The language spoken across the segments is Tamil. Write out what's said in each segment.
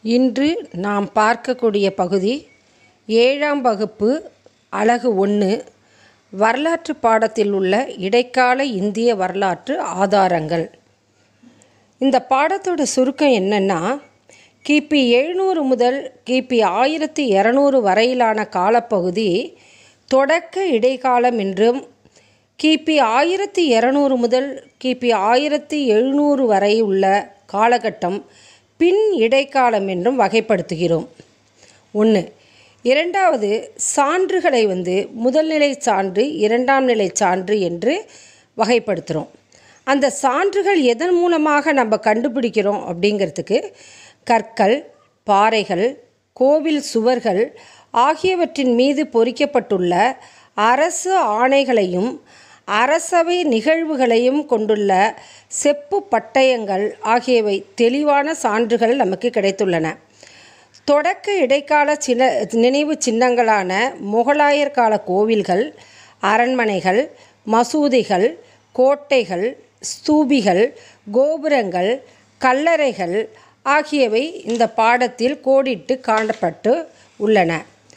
இன்று நாம் பார்க்கக்கூடிய பகுதி ஏழாம் வகுப்பு அலகு ஒன்று வரலாற்று பாடத்தில் உள்ள இடைக்கால இந்திய வரலாற்று ஆதாரங்கள் இந்த பாடத்தோட சுருக்கம் என்னென்னா கிபி எழுநூறு முதல் கிபி ஆயிரத்தி இரநூறு வரையிலான காலப்பகுதி தொடக்க இடைக்காலம் என்றும் கிபி ஆயிரத்தி இரநூறு முதல் கிபி ஆயிரத்தி எழுநூறு வரை உள்ள காலகட்டம் பின் இடைக்காலம் என்றும் வகைப்படுத்துகிறோம் ஒன்று இரண்டாவது சான்றுகளை வந்து முதல்நிலை சான்று இரண்டாம் நிலை சான்று என்று வகைப்படுத்துகிறோம் அந்த சான்றுகள் எதன் மூலமாக நம்ம கண்டுபிடிக்கிறோம் அப்படிங்கிறதுக்கு கற்கள் பாறைகள் கோவில் சுவர்கள் ஆகியவற்றின் மீது பொறிக்கப்பட்டுள்ள அரசு ஆணைகளையும் அரசவை நிகழ்வுகளையும் கொண்டுள்ள செப்பு பட்டயங்கள் ஆகியவை தெளிவான சான்றுகள் நமக்கு கிடைத்துள்ளன தொடக்க இடைக்கால சின்ன நினைவு சின்னங்களான முகலாயர் கால கோவில்கள் அரண்மனைகள் மசூதிகள் கோட்டைகள் ஸ்தூபிகள் கோபுரங்கள் கல்லறைகள் ஆகியவை இந்த பாடத்தில் கோடிட்டு காணப்பட்டு உள்ளன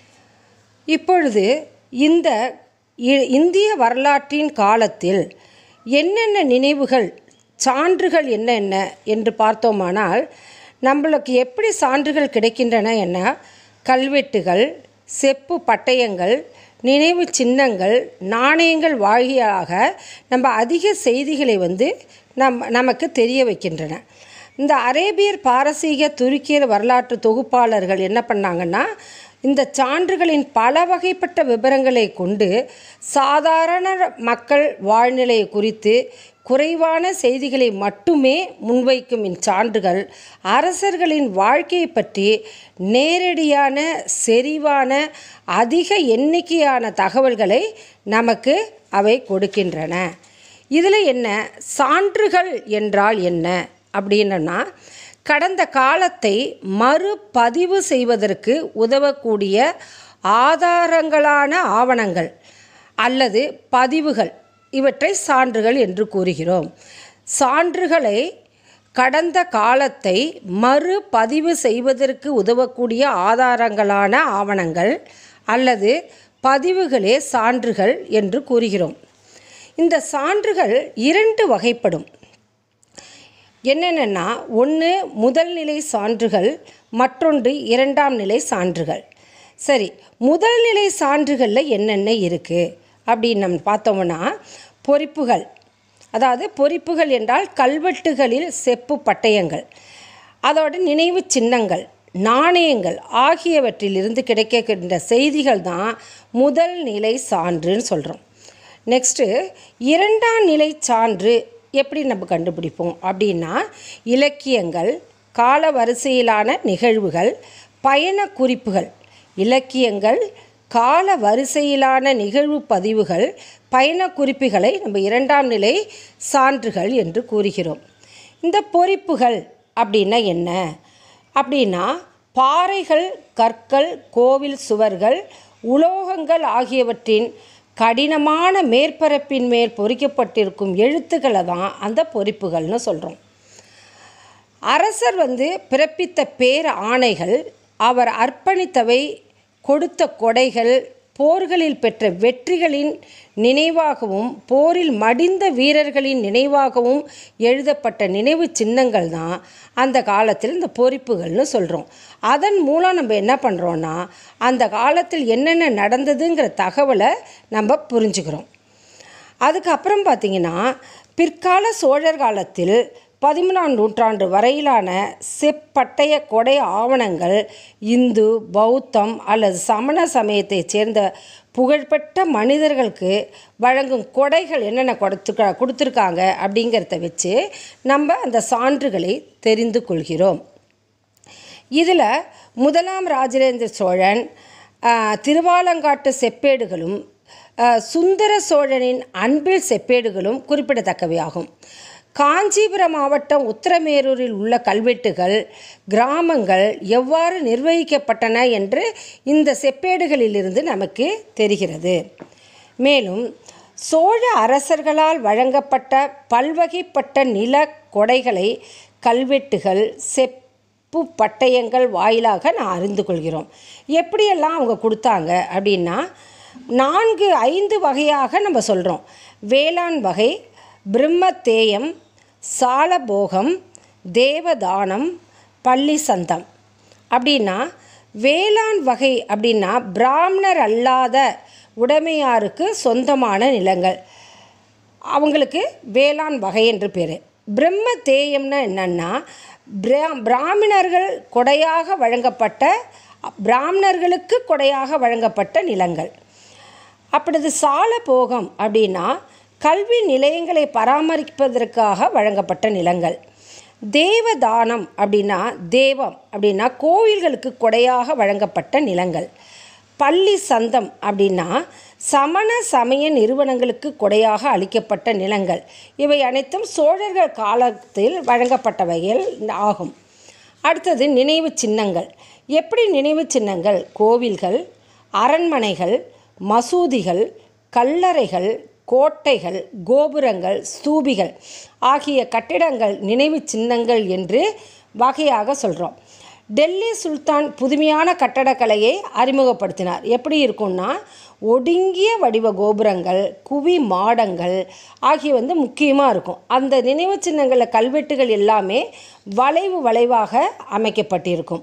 இப்பொழுது இந்த இ- இந்திய வரலாற்றின் காலத்தில் என்னென்ன நினைவுகள் சான்றுகள் என்னென்ன என்று பார்த்தோமானால் நம்மளுக்கு எப்படி சான்றுகள் கிடைக்கின்றன என்ன கல்வெட்டுகள் செப்பு பட்டயங்கள் நினைவு சின்னங்கள் நாணயங்கள் வாயிலாக நம்ம அதிக செய்திகளை வந்து நம் நமக்கு தெரிய வைக்கின்றன இந்த அரேபியர் பாரசீக துருக்கியர் வரலாற்று தொகுப்பாளர்கள் என்ன பண்ணாங்கன்னா இந்த சான்றுகளின் பல வகைப்பட்ட விவரங்களை கொண்டு சாதாரண மக்கள் வாழ்நிலையை குறித்து குறைவான செய்திகளை மட்டுமே முன்வைக்கும் இச்சான்றுகள் அரசர்களின் வாழ்க்கையை பற்றி நேரடியான செறிவான அதிக எண்ணிக்கையான தகவல்களை நமக்கு அவை கொடுக்கின்றன இதில் என்ன சான்றுகள் என்றால் என்ன அப்படின்னா கடந்த காலத்தை மறுபதிவு செய்வதற்கு உதவக்கூடிய ஆதாரங்களான ஆவணங்கள் அல்லது பதிவுகள் இவற்றை சான்றுகள் என்று கூறுகிறோம் சான்றுகளை கடந்த காலத்தை மறுபதிவு செய்வதற்கு உதவக்கூடிய ஆதாரங்களான ஆவணங்கள் அல்லது பதிவுகளே சான்றுகள் என்று கூறுகிறோம் இந்த சான்றுகள் இரண்டு வகைப்படும் என்னென்னா ஒன்று முதல் நிலை சான்றுகள் மற்றொன்று இரண்டாம் நிலை சான்றுகள் சரி முதல் நிலை சான்றுகளில் என்னென்ன இருக்குது அப்படின்னு நம்ம பார்த்தோம்னா பொறிப்புகள் அதாவது பொறிப்புகள் என்றால் கல்வெட்டுகளில் செப்பு பட்டயங்கள் அதோட நினைவு சின்னங்கள் நாணயங்கள் ஆகியவற்றிலிருந்து கிடைக்கின்ற செய்திகள் தான் முதல் நிலை சான்றுன்னு சொல்கிறோம் நெக்ஸ்ட்டு இரண்டாம் நிலை சான்று எப்படி நம்ம கண்டுபிடிப்போம் அப்படின்னா இலக்கியங்கள் கால வரிசையிலான நிகழ்வுகள் பயண குறிப்புகள் இலக்கியங்கள் கால வரிசையிலான நிகழ்வு பதிவுகள் பயண குறிப்புகளை நம்ம இரண்டாம் நிலை சான்றுகள் என்று கூறுகிறோம் இந்த பொறிப்புகள் அப்படின்னா என்ன அப்படின்னா பாறைகள் கற்கள் கோவில் சுவர்கள் உலோகங்கள் ஆகியவற்றின் கடினமான மேற்பரப்பின் மேல் பொறிக்கப்பட்டிருக்கும் எழுத்துக்களை தான் அந்த பொறிப்புகள்னு சொல்கிறோம் அரசர் வந்து பிறப்பித்த பேர் ஆணைகள் அவர் அர்ப்பணித்தவை கொடுத்த கொடைகள் போர்களில் பெற்ற வெற்றிகளின் நினைவாகவும் போரில் மடிந்த வீரர்களின் நினைவாகவும் எழுதப்பட்ட நினைவு சின்னங்கள் தான் அந்த காலத்தில் இந்த பொறிப்புகள்னு சொல்கிறோம் அதன் மூலம் நம்ம என்ன பண்ணுறோன்னா அந்த காலத்தில் என்னென்ன நடந்ததுங்கிற தகவலை நம்ம புரிஞ்சுக்கிறோம் அதுக்கப்புறம் பார்த்திங்கன்னா பிற்கால சோழர் காலத்தில் பதிமூணாம் நூற்றாண்டு வரையிலான செப்பட்டய கொடை ஆவணங்கள் இந்து பௌத்தம் அல்லது சமண சமயத்தைச் சேர்ந்த புகழ்பெற்ற மனிதர்களுக்கு வழங்கும் கொடைகள் என்னென்ன கொடுத்துக்க கொடுத்துருக்காங்க அப்படிங்கிறத வச்சு நம்ம அந்த சான்றுகளை தெரிந்து கொள்கிறோம் இதில் முதலாம் ராஜேந்திர சோழன் ஆஹ், திருவாலங்காட்டு செப்பேடுகளும் ஆஹ், சுந்தர சோழனின் அன்பில் செப்பேடுகளும் குறிப்பிடத்தக்கவையாகும் காஞ்சிபுரம் மாவட்டம் உத்தரமேரூரில் உள்ள கல்வெட்டுகள் கிராமங்கள் எவ்வாறு நிர்வகிக்கப்பட்டன என்று இந்த செப்பேடுகளிலிருந்து நமக்கு தெரிகிறது மேலும் சோழ அரசர்களால் வழங்கப்பட்ட பல்வகைப்பட்ட நில கொடைகளை கல்வெட்டுகள் செப் ஒப்பு பட்டயங்கள் வாயிலாக நான் அறிந்து கொள்கிறோம் எப்படியெல்லாம் அவங்க கொடுத்தாங்க அப்படின்னா நான்கு ஐந்து வகையாக நம்ம சொல்கிறோம் வேளாண் வகை பிரம்மத்தேயம் சாலபோகம் தேவதானம் பள்ளி சந்தம் அப்படின்னா வேளாண் வகை அப்படின்னா பிராமணர் அல்லாத உடைமையாருக்கு சொந்தமான நிலங்கள் அவங்களுக்கு வேளாண் வகை என்று பேர் பிரம்ம தேயம்னா என்னன்னா பிரா பிராமணர்கள் கொடையாக வழங்கப்பட்ட பிராமணர்களுக்கு கொடையாக வழங்கப்பட்ட நிலங்கள் அப்படிது சால போகம் அப்படின்னா கல்வி நிலையங்களை பராமரிப்பதற்காக வழங்கப்பட்ட நிலங்கள் தேவதானம் அப்படின்னா தேவம் அப்படின்னா கோவில்களுக்கு கொடையாக வழங்கப்பட்ட நிலங்கள் பள்ளி சந்தம் அப்படின்னா சமண சமய நிறுவனங்களுக்கு கொடையாக அளிக்கப்பட்ட நிலங்கள் இவை அனைத்தும் சோழர்கள் காலத்தில் வழங்கப்பட்டவைகள் ஆகும் அடுத்தது நினைவு சின்னங்கள் எப்படி நினைவு சின்னங்கள் கோவில்கள் அரண்மனைகள் மசூதிகள் கல்லறைகள் கோட்டைகள் கோபுரங்கள் ஸ்தூபிகள் ஆகிய கட்டிடங்கள் நினைவு சின்னங்கள் என்று வகையாக சொல்கிறோம் டெல்லி சுல்தான் புதுமையான கட்டடக்கலையை அறிமுகப்படுத்தினார் எப்படி இருக்கும்னா ஒடுங்கிய வடிவ கோபுரங்கள் குவி மாடங்கள் ஆகிய வந்து முக்கியமாக இருக்கும் அந்த நினைவு சின்னங்களில் கல்வெட்டுகள் எல்லாமே வளைவு வளைவாக அமைக்கப்பட்டிருக்கும்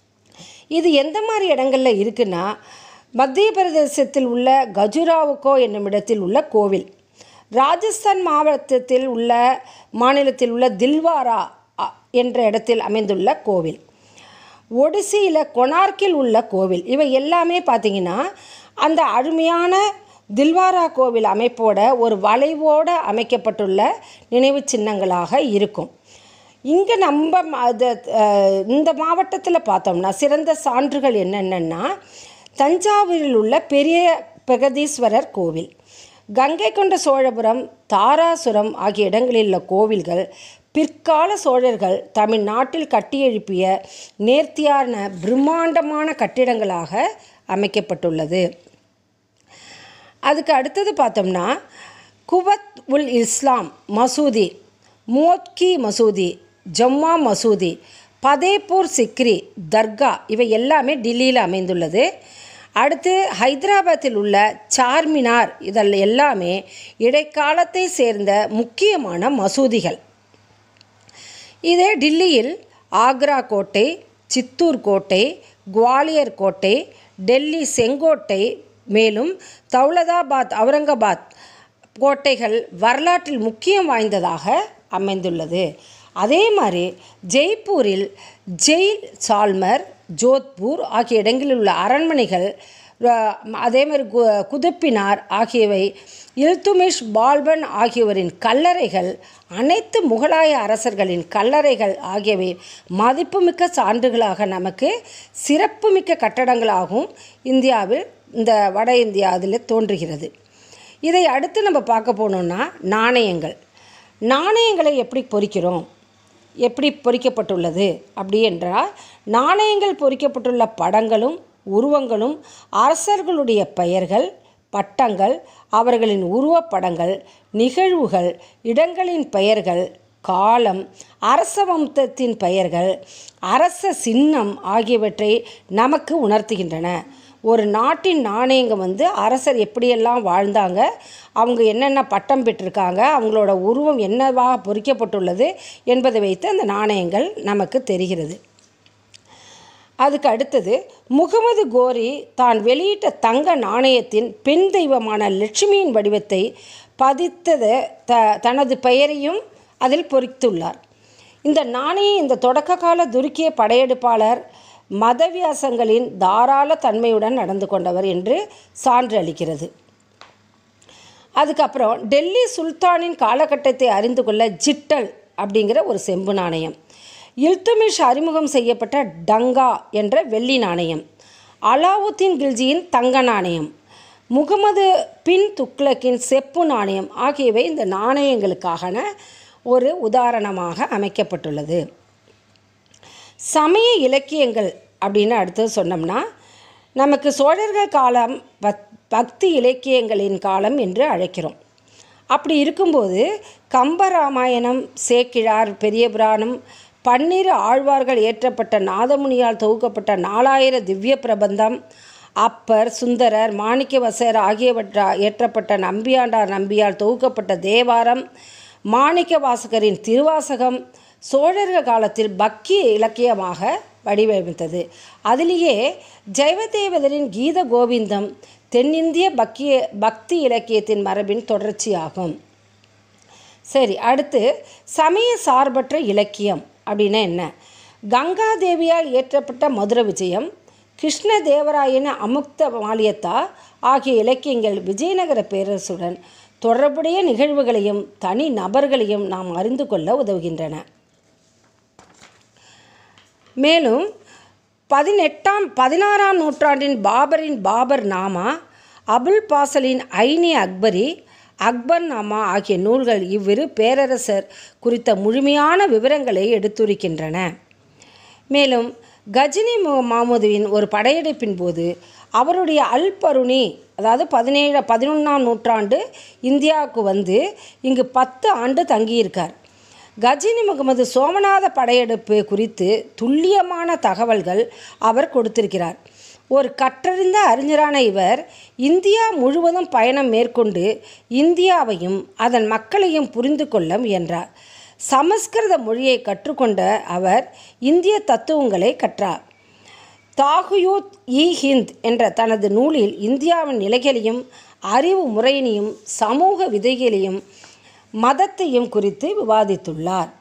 இது எந்த மாதிரி இடங்களில் இருக்குன்னா மத்திய பிரதேசத்தில் உள்ள கஜுராவுக்கோ என்னும் இடத்தில் உள்ள கோவில் ராஜஸ்தான் மாவட்டத்தில் உள்ள மாநிலத்தில் உள்ள தில்வாரா அ, என்ற இடத்தில் அமைந்துள்ள கோவில் ஒடிசியில் கொனார்க்கில் உள்ள கோவில் இவை எல்லாமே பார்த்தீங்கன்னா அந்த அருமையான தில்வாரா கோவில் அமைப்போட ஒரு வளைவோடு அமைக்கப்பட்டுள்ள நினைவு சின்னங்களாக இருக்கும் இங்கே நம்ம ம- அது அஹ், இந்த மாவட்டத்தில் பார்த்தோம்னா சிறந்த சான்றுகள் என்னென்னா தஞ்சாவூரில் உள்ள பெரிய பிரகதீஸ்வரர் கோவில் கங்கை கொண்ட சோழபுரம் தாராசுரம் ஆகிய இடங்களில் உள்ள கோவில்கள் பிற்கால சோழர்கள் தமிழ்நாட்டில் கட்டியெழுப்பிய நேர்த்தியான பிரம்மாண்டமான கட்டிடங்களாக அமைக்கப்பட்டுள்ளது அதுக்கு அடுத்தது பார்த்தோம்னா குவத் உல் இஸ்லாம் மசூதி மோத்கி மசூதி ஜம்மா மசூதி பதேப்பூர் சிக்ரி தர்கா இவை எல்லாமே டில்லியில் அமைந்துள்ளது அடுத்து ஹைதராபாத்தில் உள்ள சார்மினார் இதில் எல்லாமே இடைக்காலத்தை சேர்ந்த முக்கியமான மசூதிகள் இதே டில்லியில் ஆக்ரா கோட்டை சித்தூர் கோட்டை குவாலியர் கோட்டை டெல்லி செங்கோட்டை மேலும் தௌலதாபாத் அவுரங்காபாத் கோட்டைகள் வரலாற்றில் முக்கியம் வாய்ந்ததாக அமைந்துள்ளது அதே மாதிரி ஜெய்ப்பூரில் ஜெயில் சால்மர் ஜோத்பூர் ஆகிய இடங்களில் உள்ள அரண்மனைகள் அஹ், அதே மாதிரி கு குதுப்பினார் ஆகியவை இல்துமிஷ் பால்பன் ஆகியோரின் கல்லறைகள் அனைத்து முகலாய அரசர்களின் கல்லறைகள் ஆகியவை மதிப்புமிக்க சான்றுகளாக நமக்கு சிறப்புமிக்க கட்டடங்களாகவும் இந்தியாவில் இந்த வட இந்தியாவில் தோன்றுகிறது இதை அடுத்து நம்ம பார்க்க போனோம்னா நாணயங்கள் நாணயங்களை எப்படி பொறிக்கிறோம் எப்படி பொறிக்கப்பட்டுள்ளது அப்படி என்றால் நாணயங்கள் பொறிக்கப்பட்டுள்ள படங்களும் உருவங்களும் அரசர்களுடைய பெயர்கள் பட்டங்கள் அவர்களின் உருவப்படங்கள் நிகழ்வுகள் இடங்களின் பெயர்கள் காலம் அரச வம்சத்தின் பெயர்கள் அரச சின்னம் ஆகியவற்றை நமக்கு உணர்த்துகின்றன ஒரு நாட்டின் நாணயங்க வந்து அரசர் எப்படியெல்லாம் வாழ்ந்தாங்க அவங்க என்னென்ன பட்டம் பெற்றிருக்காங்க அவங்களோட உருவம் என்னவாக பொறிக்கப்பட்டுள்ளது என்பதை வைத்து அந்த நாணயங்கள் நமக்கு தெரிகிறது அதுக்கு அடுத்தது முகமது கோரி தான் வெளியிட்ட தங்க நாணயத்தின் பெண் தெய்வமான லட்சுமியின் வடிவத்தை பதித்தது த தனது பெயரையும் அதில் பொறித்துள்ளார் இந்த நாணயம் இந்த தொடக்க கால துருக்கிய படையெடுப்பாளர் மதவியாசங்களின் தாராள தன்மையுடன் நடந்து கொண்டவர் என்று சான்று அளிக்கிறது அதுக்கப்புறம் டெல்லி சுல்தானின் காலகட்டத்தை அறிந்து கொள்ள ஜிட்டல் அப்படிங்கிற ஒரு செம்பு நாணயம் இல்துமிஷ் அறிமுகம் செய்யப்பட்ட டங்கா என்ற வெள்ளி நாணயம் அலாவுத்தீன் கில்ஜியின் தங்க நாணயம் முகமது பின் துக்ளக்கின் செப்பு நாணயம் ஆகியவை இந்த நாணயங்களுக்கான ஒரு உதாரணமாக அமைக்கப்பட்டுள்ளது சமய இலக்கியங்கள் அப்படின்னு அடுத்தது சொன்னோம்னா நமக்கு சோழர்கள் காலம் பக் பக்தி இலக்கியங்களின் காலம் என்று அழைக்கிறோம் அப்படி இருக்கும்போது கம்பராமாயணம் சேக்கிழார் பெரிய புராணம் பன்னிரு ஆழ்வார்கள் ஏற்றப்பட்ட நாதமுனியால் தொகுக்கப்பட்ட நாலாயிர திவ்ய பிரபந்தம் அப்பர் சுந்தரர் மாணிக்கவசர் ஆகியவற்றா ஏற்றப்பட்ட நம்பியாண்டார் நம்பியால் தொகுக்கப்பட்ட தேவாரம் மாணிக்க வாசகரின் திருவாசகம் சோழர்கள் காலத்தில் பக்தி இலக்கியமாக வடிவமைத்தது அதிலேயே ஜெயவதேவதரின் கீத கோவிந்தம் தென்னிந்திய பக்கிய பக்தி இலக்கியத்தின் மரபின் தொடர்ச்சியாகும் சரி அடுத்து சமய சார்பற்ற இலக்கியம் அப்படின்னா என்ன கங்காதேவியால் இயற்றப்பட்ட மதுர விஜயம் கிருஷ்ணதேவராயன அமுக்த மாலியத்தா ஆகிய இலக்கியங்கள் விஜயநகர பேரரசுடன் தொடர்புடைய நிகழ்வுகளையும் தனி நபர்களையும் நாம் அறிந்து கொள்ள உதவுகின்றன மேலும் பதினெட்டாம் பதினாறாம் நூற்றாண்டின் பாபரின் பாபர் நாமா அபுல் பாசலின் ஐனி அக்பரி அக்பர் நாமா ஆகிய நூல்கள் இவ்விரு பேரரசர் குறித்த முழுமையான விவரங்களை எடுத்துரைக்கின்றன மேலும் கஜினி மு- மாமுதுவின் ஒரு படையெடுப்பின் போது அவருடைய அல் பருணி அதாவது பதினேழு பதினொன்றாம் நூற்றாண்டு இந்தியாவுக்கு வந்து இங்கு பத்து ஆண்டு தங்கியிருக்கார் கஜினி முகமது சோமநாத படையெடுப்பு குறித்து துல்லியமான தகவல்கள் அவர் கொடுத்திருக்கிறார் ஒரு கற்றறிந்த அறிஞரான இவர் இந்தியா முழுவதும் பயணம் மேற்கொண்டு இந்தியாவையும் அதன் மக்களையும் புரிந்து கொள்ள முயன்றார் சமஸ்கிருத மொழியை கற்றுக்கொண்ட அவர் இந்திய தத்துவங்களை கற்றார் தாகுயூத் இ ஹிந்த் என்ற தனது நூலில் இந்தியாவின் நிலைகளையும் அறிவு முறையினையும் சமூக விதைகளையும் மதத்தையும் குறித்து விவாதித்துள்ளார்